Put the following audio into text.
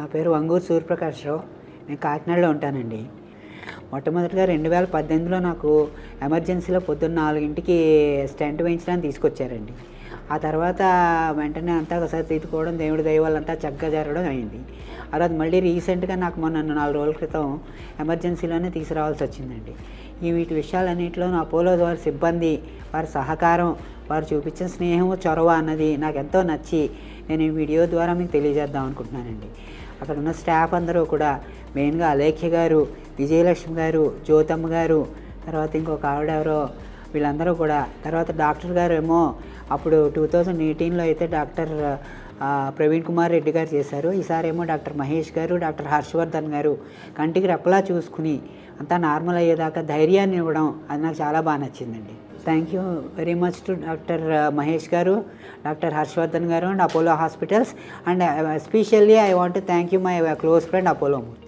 పేరు వంగూరు సూర్యప్రకాశ్రావు నేను కాకినాడలో ఉంటానండి మొట్టమొదటిగా రెండు వేల పద్దెనిమిదిలో నాకు ఎమర్జెన్సీలో పొద్దున్న నాలుగింటికి స్టెంట్ వేయించడానికి తీసుకొచ్చారండి ఆ తర్వాత వెంటనే అంతా ఒకసారి తీసుకోవడం దేవుడి దయ వల్ల అంతా చక్కగా జరగడం అయింది ఆ తర్వాత మళ్ళీ రీసెంట్గా నాకు మొన్న నాలుగు రోజుల క్రితం ఎమర్జెన్సీలోనే తీసుకురావాల్సి వచ్చిందండి ఈ వీటి విషయాలన్నింటిలో అపోలో వారి సిబ్బంది వారి సహకారం వారు చూపించిన స్నేహం చొరవ అన్నది నాకు ఎంతో నచ్చి నేను ఈ వీడియో ద్వారా మీకు తెలియజేద్దాం అనుకుంటున్నానండి అక్కడ ఉన్న స్టాఫ్ అందరూ కూడా మెయిన్గా అలేఖ్య గారు విజయలక్ష్మి గారు జ్యోతమ్మ గారు తర్వాత ఇంకొక ఆవిడ ఎవరో వీళ్ళందరూ కూడా తర్వాత డాక్టర్ గారు ఏమో అప్పుడు టూ థౌజండ్ ఎయిటీన్లో అయితే డాక్టర్ ఆ, ప్రవీణ్ కుమార్ రెడ్డి గారు చేశారు ఈసారి ఏమో డాక్టర్ మహేష్ గారు డాక్టర్ హర్షవర్ధన్ గారు కంటికి రెప్పలా చూసుకుని అంతా నార్మల్ అయ్యేదాకా ధైర్యాన్ని ఇవ్వడం అది నాకు చాలా బాగా నచ్చిందండి thank you very much to doctor Mahesh garu doctor Harshavardhan garu and Apollo hospitals and especially I want thank you my close friend Apollo Murthy